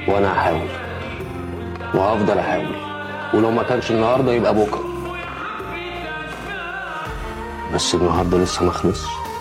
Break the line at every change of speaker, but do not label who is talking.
وانا هحاول وهفضل احاول ولو ما كانش النهارده يبقى بكره بس النهارده لسه ما خلصش